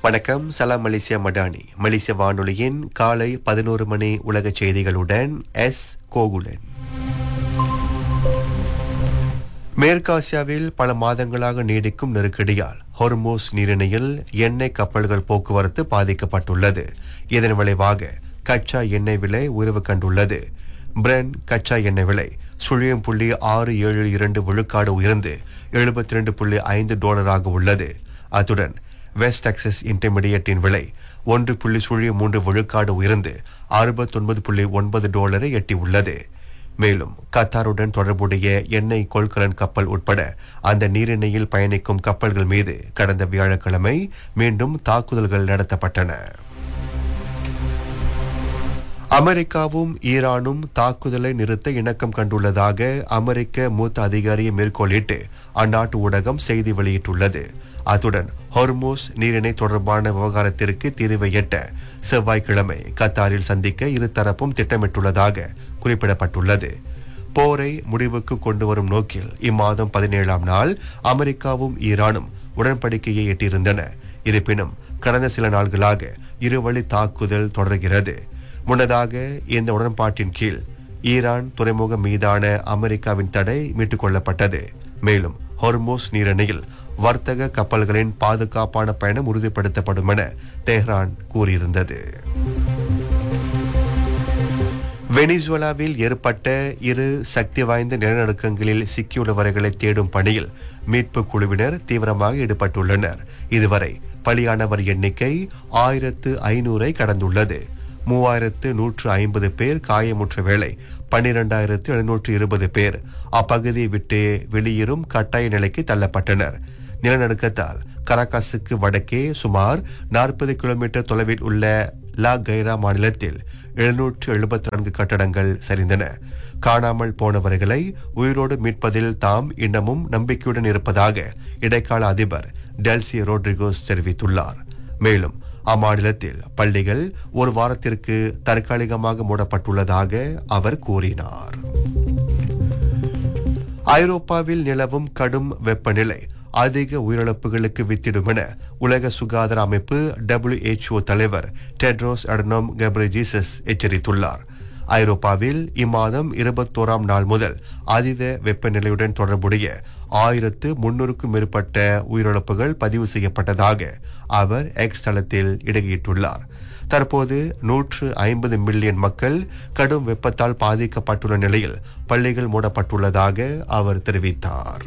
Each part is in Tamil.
வணக்கம் சலாம் மலேசியா மடானி மலேசிய வானொலியின் காலை பதினோரு மணி உலக செய்திகளுடன் எஸ் கோகுலன் மேற்காசியாவில் பல மாதங்களாக நீடிக்கும் நெருக்கடியால் ஹொர்மோஸ் நீரிணையில் எண்ணெய் கப்பல்கள் போக்குவரத்து பாதிக்கப்பட்டுள்ளது இதன் விளைவாக கச்சா எண்ணெய் விலை உயர்வு கண்டுள்ளது பிரென் கச்சா எண்ணெய் விலை சுழியம் புள்ளி ஆறு ஏழு இரண்டு விழுக்காடு உயர்ந்து எழுபத்தி ரெண்டு புள்ளி ஐந்து டாலராக உள்ளது அத்துடன் வெஸ்ட் டெக்சஸ் இன்டர்மீடியட்டின் விலை ஒன்று புள்ளி சுழியம் மூன்று விழுக்காடு உயர்ந்து அறுபத்தொன்பது புள்ளி ஒன்பது டாலரை எட்டியுள்ளது மேலும் கத்தாருடன் தொடர்புடைய எண்ணெய் கொள்கலன் கப்பல் உட்பட அந்த நீரிணையில் பயணிக்கும் கப்பல்கள் மீது கடந்த வியாழக்கிழமை மீண்டும் தாக்குதல்கள் நடத்தப்பட்டன அமெரிக்காவும் ஈரானும் தாக்குதலை நிறுத்த இணக்கம் கண்டுள்ளதாக அமெரிக்க மூத்த அதிகாரியை மேற்கோளிட்டு அந்நாட்டு ஊடகம் செய்தி வெளியிட்டுள்ளது அத்துடன் ஹொர்மோஸ் நீரிணை தொடர்பான விவகாரத்திற்கு தீர்வை எட்ட செவ்வாய்க்கிழமை கத்தாரில் சந்திக்க இருதரப்பும் திட்டமிட்டுள்ளதாக குறிப்பிடப்பட்டுள்ளது போரை முடிவுக்கு கொண்டு வரும் நோக்கில் இம்மாதம் பதினேழாம் நாள் அமெரிக்காவும் ஈரானும் உடன்படிக்கையை எட்டியிருந்தன இருப்பினும் கடந்த சில நாள்களாக இருவழி தாக்குதல் தொடர்கிறது முன்னதாக இந்த உடன்பாட்டின் கீழ் ஈரான் துறைமுகம் மீதான அமெரிக்காவின் தடை மீட்டுக் கொள்ளப்பட்டது மேலும் ஹொர்மோஸ் நீரிணையில் வர்த்தக கப்பல்களின் பாதுகாப்பான பயணம் உறுதிப்படுத்தப்படும் என தெஹ்ரான் கூறியிருந்தது வெனிசுவலாவில் ஏற்பட்ட இரு சக்தி வாய்ந்த நிலநடுக்கங்களில் சிக்கியுள்ளவர்களை தேடும் பணியில் மீட்பு குழுவினர் தீவிரமாக ஈடுபட்டுள்ளனர் இதுவரை பலியானவர் எண்ணிக்கை ஆயிரத்து ஐநூறை கடந்துள்ளது மூவாயிரத்து நூற்று ஐம்பது பேர் காயமுற்ற வேளை பன்னிரண்டாயிரத்து எழுநூற்று இருபது பேர் அப்பகுதியை விட்டு வெளியேறும் கட்டாய நிலைக்கு தள்ளப்பட்டனர் நிலநடுக்கத்தால் கராகாசுக்கு வடக்கே சுமார் நாற்பது கிலோமீட்டர் தொலைவில் உள்ள லா கைரா மாநிலத்தில் எழுநூற்று எழுபத்தி நான்கு கட்டடங்கள் சரிந்தன காணாமல் போனவர்களை உயிரோடு மீட்பதில் தாம் இன்னமும் நம்பிக்கையுடன் இருப்பதாக இடைக்கால அதிபர் டெல்சி ரோட்ரிகோஸ் தெரிவித்துள்ளார் மேலும் அம்மாநிலத்தில் பள்ளிகள் ஒரு வாரத்திற்கு தற்காலிகமாக மூடப்பட்டுள்ளதாக அவர் கூறினார் ஐரோப்பாவில் நிலவும் கடும் வெப்பநிலை அதிக உயிரிழப்புகளுக்கு வித்திடும் என உலக சுகாதார அமைப்பு டபிள்யூஎச்ஓ தலைவர் டெட்ரோஸ் அடனோம் கெப்ரிஜீசஸ் எச்சரித்துள்ளார் ஐரோப்பாவில் இம்மாதம் இருபத்தோராம் நாள் முதல் அதீத வெப்பநிலையுடன் தொடர்புடைய ஆயிரத்து முன்னூறுக்கும் மேற்பட்ட உயிரிழப்புகள் பதிவு செய்யப்பட்டதாக அவர் எக்ஸ் தளத்தில் இடையிட்டுள்ளார் தற்போது நூற்று ஐம்பது மில்லியன் மக்கள் கடும் வெப்பத்தால் பாதிக்கப்பட்டுள்ள நிலையில் பள்ளிகள் மூடப்பட்டுள்ளதாக அவர் தெரிவித்தார்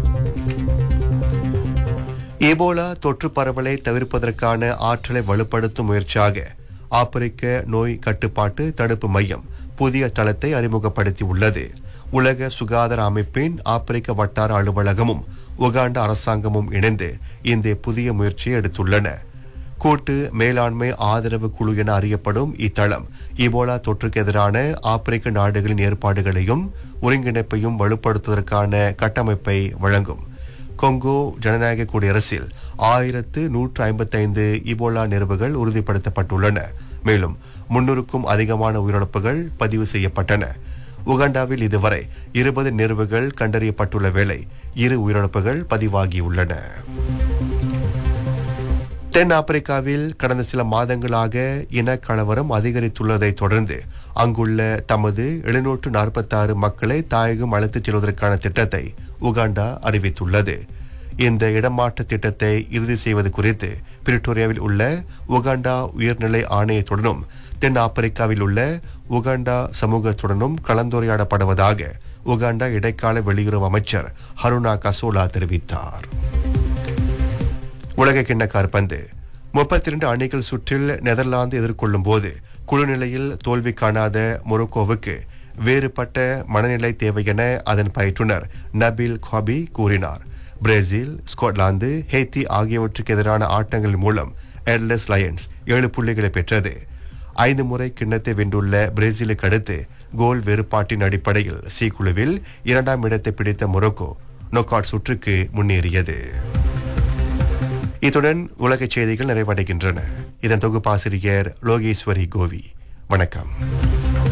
ஈபோலா தொற்று பரவலை தவிர்ப்பதற்கான ஆற்றலை வலுப்படுத்தும் முயற்சியாக ஆப்பிரிக்க நோய் கட்டுப்பாட்டு தடுப்பு மையம் புதிய தளத்தை அறிமுகப்படுத்தி உள்ளது உலக சுகாதார அமைப்பின் ஆப்பிரிக்க வட்டார அலுவலகமும் உகாண்டா அரசாங்கமும் இணைந்து இந்த புதிய முயற்சியை எடுத்துள்ளன கூட்டு மேலாண்மை ஆதரவு குழு என அறியப்படும் இத்தளம் இபோலா தொற்றுக்கு எதிரான ஆப்பிரிக்க நாடுகளின் ஏற்பாடுகளையும் ஒருங்கிணைப்பையும் வலுப்படுத்துவதற்கான கட்டமைப்பை வழங்கும் கொங்கோ ஜனநாயக குடியரசில் ஆயிரத்து நூற்று ஐம்பத்தைந்து இபோலா நிறுவுகள் உறுதிப்படுத்தப்பட்டுள்ளன மேலும் முன்னூறுக்கும் அதிகமான உயிரிழப்புகள் பதிவு செய்யப்பட்டன உகாண்டாவில் இதுவரை இருபது நிறுவுகள் கண்டறியப்பட்டுள்ள வேளை இரு உயிரிழப்புகள் பதிவாகியுள்ளன தென் ஆப்பிரிக்காவில் கடந்த சில மாதங்களாக இனக்கலவரம் அதிகரித்துள்ளதைத் தொடர்ந்து அங்குள்ள தமது எழுநூற்று நாற்பத்தாறு மக்களை தாயகம் அழைத்துச் செல்வதற்கான திட்டத்தை உகாண்டா அறிவித்துள்ளது இந்த இடமாற்ற திட்டத்தை இறுதி செய்வது குறித்து பிரிட்டோரியாவில் உள்ள உகாண்டா உயர்நிலை ஆணையத்துடனும் தென் ஆப்பிரிக்காவில் உள்ள உகாண்டா சமூகத்துடனும் கலந்துரையாடப்படுவதாக உகாண்டா இடைக்கால வெளியுறவு அமைச்சர் ஹருணா கசோலா தெரிவித்தார் உலக கிண்ண காற்பந்து முப்பத்தி இரண்டு அணிகள் சுற்றில் நெதர்லாந்து எதிர்கொள்ளும் போது குழு நிலையில் தோல்வி காணாத மொரோக்கோவுக்கு வேறுபட்ட மனநிலை தேவை என அதன் பயிற்றுனர் நபில் காபி கூறினார் பிரேசில் ஸ்காட்லாந்து ஹேத்தி ஆகியவற்றுக்கு எதிரான ஆட்டங்கள் மூலம் எர்லஸ் லயன்ஸ் ஏழு புள்ளிகளை பெற்றது ஐந்து முறை கிண்ணத்தை வென்றுள்ள பிரேசிலுக்கு அடுத்து கோல் வேறுபாட்டின் அடிப்படையில் சி குழுவில் இரண்டாம் இடத்தை பிடித்த மொரோக்கோ நொக்காட் சுற்றுக்கு முன்னேறியது இத்துடன் உலகச் செய்திகள் நிறைவடைகின்றன இதன் தொகுப்பாசிரியர் லோகேஸ்வரி கோவி வணக்கம்